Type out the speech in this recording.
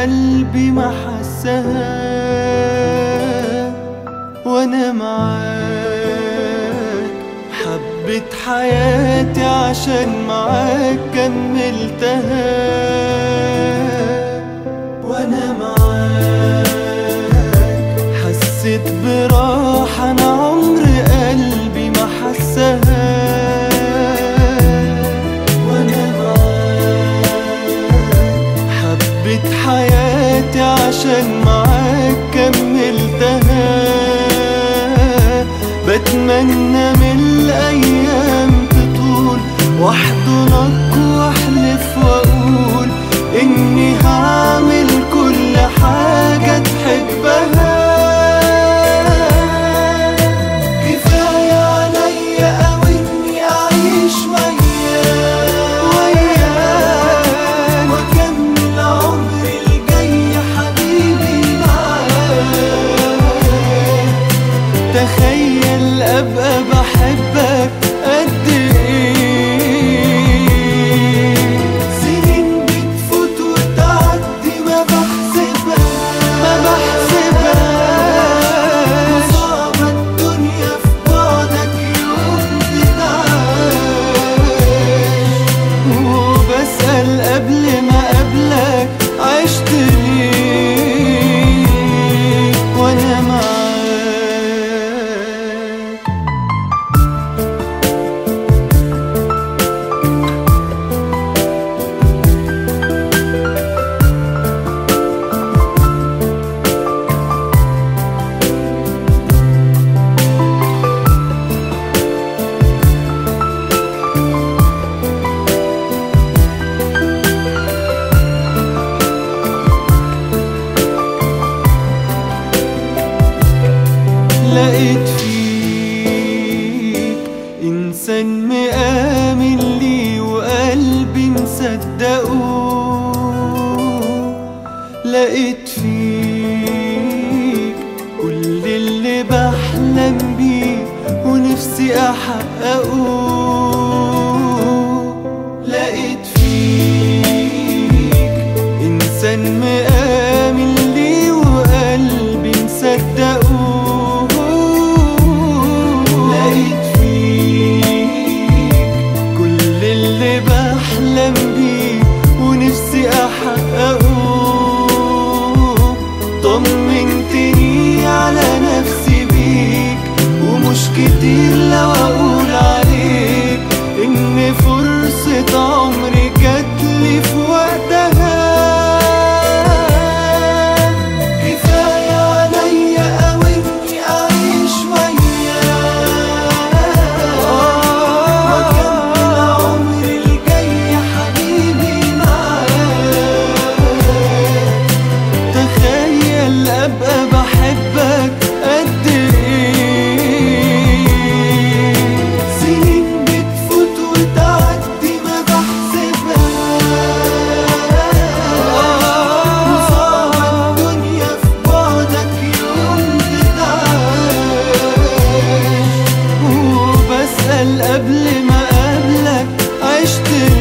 قلبي ما حسها وانا معاك حبيت حياتي عشان معاك كملتها وانا معاك حسيت براحة انا عمر قلبي ما حسها وانا معاك حبيت حياتي عشان معاك كملتها بتمنى من الايام تطول واحضنك واحلف واقول اني هعمل كل حاجة تحبها كفاية عليا أوي إني أعيش وياك وياك وأكمل عمري الجاي حبيبي معاك تخيل أبقى بحبك قد إيه سنين بتفوت وتعدي ما بحسبها ما بحسبهاش وصعبة الدنيا في بعدك يوم تتعاش وبسأل قبل ما قبلك عشت ليه وانا معاك لقيت فيك إنسان مآمن لي وقلبي مصدقه لقيت فيك كل اللي بحلم بيه ونفسي أحققه لقيت فيك إنسان مآمن لي وقلبي مصدقه لقيت فيك كل اللي بحلم بيه ونفسي أحققه طمنتني على نفسي بيك ومش كتير لو أقول عليك إن فرصة عمري جاتلي في وقتها كفاية عليا أوي إني أعيش وياك وأكمل عمري الجاي حبيبي معاك تخيل أبقى بحبك قد إيه سنين بتفوت وتعدي ما بحسبهاش وصعبة الدنيا في بعدك يوم تتعاش وبسأل قبل ما قبلك عشت